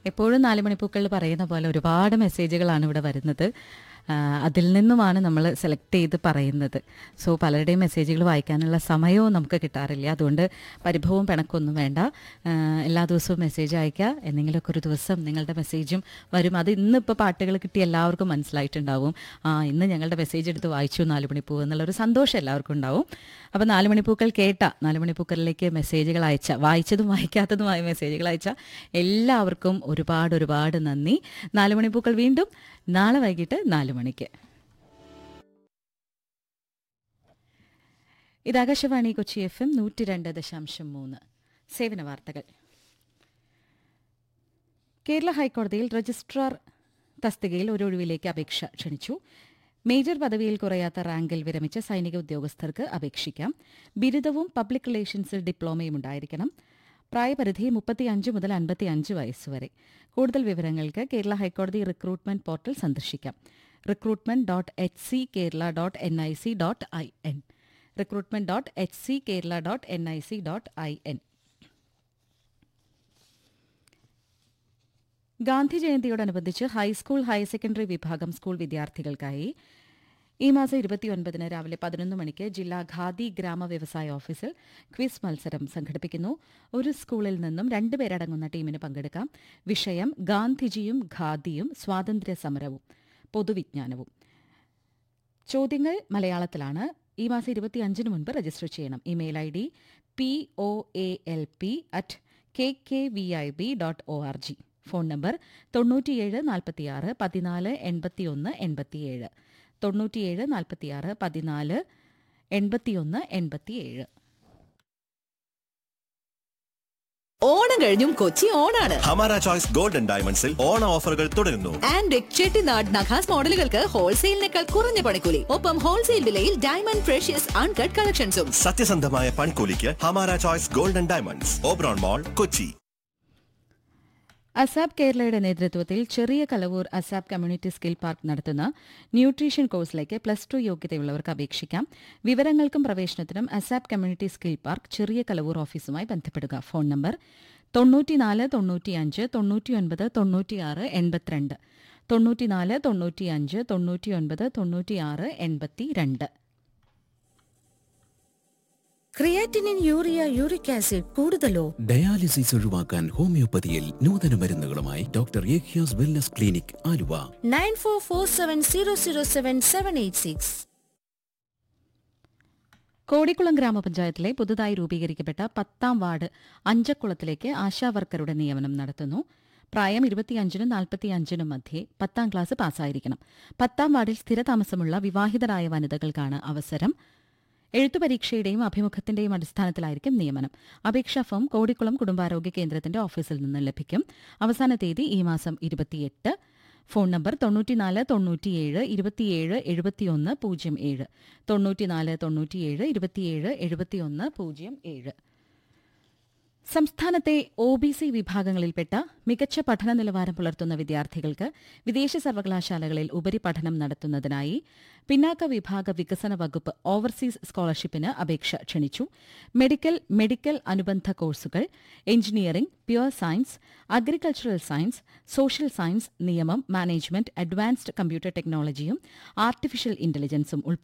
എപ്പോഴും നാല് മണിപ്പൂക്കളിൽ പറയുന്ന പോലെ ഒരുപാട് മെസ്സേജുകളാണ് ഇവിടെ വരുന്നത് ആ, അതിൽ നിന്നുമാണ് നമ്മൾ സെലക്ട് ചെയ്ത് പറയുന്നത് സോ പലരുടെയും മെസ്സേജുകൾ വായിക്കാനുള്ള സമയവും നമുക്ക് കിട്ടാറില്ല അതുകൊണ്ട് പരിഭവവും പിണക്കൊന്നും വേണ്ട ആ, എല്ലാ ദിവസവും മെസ്സേജ് അയക്കുക എന്തെങ്കിലുമൊക്കെ ഒരു ദിവസം നിങ്ങളുടെ മെസ്സേജും വരും അത് ഇന്നിപ്പോൾ പാട്ടുകൾ കിട്ടി എല്ലാവർക്കും മനസ്സിലായിട്ടുണ്ടാവും ആ ഇന്ന് ഞങ്ങളുടെ മെസ്സേജ് എടുത്ത് വായിച്ചു നാല് മണിപ്പൂ എന്നുള്ളൊരു സന്തോഷം എല്ലാവർക്കും ഉണ്ടാവും അപ്പോൾ നാല് മണിപ്പൂക്കൾ കേട്ട നാല് മണിപ്പൂക്കളിലേക്ക് മെസ്സേജുകൾ അയച്ച വായിച്ചതും വായിക്കാത്തതുമായ മെസ്സേജുകൾ അയച്ച എല്ലാവർക്കും ഒരുപാട് ഒരുപാട് നന്ദി നാല് മണിപ്പൂക്കൾ വീണ്ടും നാളെ വൈകിട്ട് നാല് മണിക്ക് ഇത് ആകാശവാണി കൊച്ചി എഫ് എം നൂറ്റി രണ്ട് ദശാംശം മൂന്ന് സേവന വാർത്തകൾ കേരള ഹൈക്കോടതിയിൽ രജിസ്ട്രാർ തസ്തികയിൽ ഒരു ഒഴിവിലേക്ക് അപേക്ഷ ക്ഷണിച്ചു മേജർ പദവിയിൽ കുറയാത്ത റാങ്കിൽ വിരമിച്ച സൈനിക ഉദ്യോഗസ്ഥർക്ക് അപേക്ഷിക്കാം ബിരുദവും പബ്ലിക് റിലേഷൻസിൽ ഡിപ്ലോമയും ഉണ്ടായിരിക്കണം പ്രായപരിധി മുപ്പത്തിയഞ്ച് മുതൽ അൻപത്തിയഞ്ച് വയസ്സ് വരെ കൂടുതൽ വിവരങ്ങൾക്ക് കേരള ഹൈക്കോടതി റിക്രൂട്ട്മെന്റ് പോർട്ടൽ സന്ദർശിക്കാം recruitment dot H C Kerala dot N I C dot I N recruitment dot H C Kerala dot N I C dot I N Gandhi ജയന്തിയോടനുബന്ധിച്ച് ഹൈസ്കൂൾ ഹയർ സെക്കൻഡറി വിഭാഗം സ്കൂൾ വിദ്യാർത്ഥികൾക്കായി ഈ മാസം ഇരുപത്തിയൊൻപതിന് രാവിലെ പതിനൊന്ന് മണിക്ക് ജില്ലാ ഖാദി ഗ്രാമ വ്യവസായ ഓഫീസിൽ ക്വിസ് മത്സരം സംഘടിപ്പിക്കുന്നു ഒരു സ്കൂളിൽ നിന്നും രണ്ടുപേരടങ്ങുന്ന ടീമിന് പങ്കെടുക്കാം വിഷയം ഗാന്ധിജിയും ഖാദിയും സ്വാതന്ത്ര്യ സമരവും പൊതുവിജ്ഞാനവും ചോദ്യങ്ങൾ മലയാളത്തിലാണ് ഈ മാസം ഇരുപത്തിയഞ്ചിന് മുൻപ് രജിസ്റ്റർ ചെയ്യണം email I D P O A L P at K K V I B dot O R G phone number തൊണ്ണൂറ്റിയേഴ് നാൽപ്പത്തിയാറ് പതിനാല് എൺപത്തിയൊന്ന് എൺപത്തിയേഴ് തൊണ്ണൂറ്റിയേഴ് നാൽപ്പത്തിയാറ് പതിനാല് എൺപത്തിയൊന്ന് എൺപത്തിയേഴ് ഓണം കഴിഞ്ഞും കൊച്ചി ഓണാണ് ഹമാര ചോയ്സ് ഗോൾഡൻ ഡയമണ്ട്സിൽ ഓണ ഓഫറുകൾ തുടരുന്നു ആൻഡ് ചെട്ടിനാട് നഖാസ് മോഡലുകൾക്ക് ഹോൾസെയിലിനേക്കാൾ കുറഞ്ഞ പണിക്കൂലി ഒപ്പം ഹോൾസെയിൽ വിലയിൽ ഡയമണ്ട് ഫ്രഷ്യസ് അൺകട്ട് കളക്ഷൻസും സത്യസന്ധമായ പണിക്കൂലിക്ക് Hamara choice golden diamonds Oberon mall Kochi ASAP കേരളയുടെ നേതൃത്വത്തിൽ Cheriya Kalavoor ASAP community skill park നടത്തുന്ന ന്യൂട്രീഷൻ കോഴ്സിലേക്ക് പ്ലസ് ടു യോഗ്യതയുള്ളവർക്ക് അപേക്ഷിക്കാം വിവരങ്ങൾക്കും പ്രവേശനത്തിനും ASAP community skill park Cheriya Kalavoor ഓഫീസുമായി ബന്ധപ്പെടുക ഫോൺ നമ്പർ തൊണ്ണൂറ്റിനാല് തൊണ്ണൂറ്റിയഞ്ച് തൊണ്ണൂറ്റിയൊൻപത് തൊണ്ണൂറ്റിയാറ് എൺപത്തിരണ്ട് തൊണ്ണൂറ്റിനാല് തൊണ്ണൂറ്റിയഞ്ച് തൊണ്ണൂറ്റിയൊൻപത് തൊണ്ണൂറ്റിയാറ് എൺപത്തിരണ്ട് ക്രിയാറ്റിനിൻ യൂറിയ യൂറിക് ആസിഡ് കൂടുതലോ ഡയാലിസിസ് ഒഴിവാക്കാൻ ഹോമിയോപ്പതിയിൽ നൂതന മരുന്നുകളുമായി ഡോക്ടർ ഏഖ്യാസ് wellness clinic Aluva nine four four seven zero zero seven seven eight six Kodikkulam ഗ്രാമപഞ്ചായത്തിലെ പുതുതായി രൂപീകരിക്കപ്പെട്ട പത്താം വാർഡ് അഞ്ചക്കുളത്തിലേക്ക് ആശാവർക്കറുടെ നിയമനം നടത്തുന്നു പ്രായം ഇരുപത്തിയഞ്ചിനും നാൽപ്പത്തിയഞ്ചിനും മധ്യേ പത്താം ക്ലാസ് പാസ്സായിരിക്കണം പത്താം വാർഡിൽ സ്ഥിരതാമസമുള്ള വിവാഹിതരായ വനിതകൾക്കാണ് അവസരം എഴുത്തു പരീക്ഷയുടെയും അഭിമുഖത്തിന്റെയും അടിസ്ഥാനത്തിലായിരിക്കും നിയമനം അപേക്ഷാ ഫോം കോടിക്കുളം കുടുംബാരോഗ്യ കേന്ദ്രത്തിന്റെ ഓഫീസിൽ നിന്ന് ലഭിക്കും അവസാന തീയതി ഈ മാസം ഇരുപത്തിയെട്ട് ഫോൺ നമ്പർ തൊണ്ണൂറ്റിനാല് തൊണ്ണൂറ്റിയേഴ് ഇരുപത്തിയേഴ് എഴുപത്തിയൊന്ന് പൂജ്യം ഏഴ് തൊണ്ണൂറ്റിനാല് തൊണ്ണൂറ്റിയേഴ് ഇരുപത്തിയേഴ് എഴുപത്തിയൊന്ന് പൂജ്യം ഏഴ് സംസ്ഥാനത്തെ ഒ ബി സി വിഭാഗങ്ങളിൽപ്പെട്ട മികച്ച പഠന നിലവാരം പുലർത്തുന്ന വിദ്യാർത്ഥികൾക്ക് വിദേശ സർവകലാശാലകളിൽ ഉപരിപഠനം നടത്തുന്നതിനായി പിന്നാക്ക വിഭാഗ വികസന വകുപ്പ് ഓവർസീസ് സ്കോളർഷിപ്പിന് അപേക്ഷ ക്ഷണിച്ചു മെഡിക്കൽ മെഡിക്കൽ അനുബന്ധ കോഴ്സുകൾ engineering pure science agricultural science social science നിയമം മാനേജ്മെന്റ് അഡ്വാൻസ്ഡ് കമ്പ്യൂട്ടർ ടെക്നോളജിയും ആർട്ടിഫിഷ്യൽ ഇന്റലിജൻസും ഉൾപ്പെടെ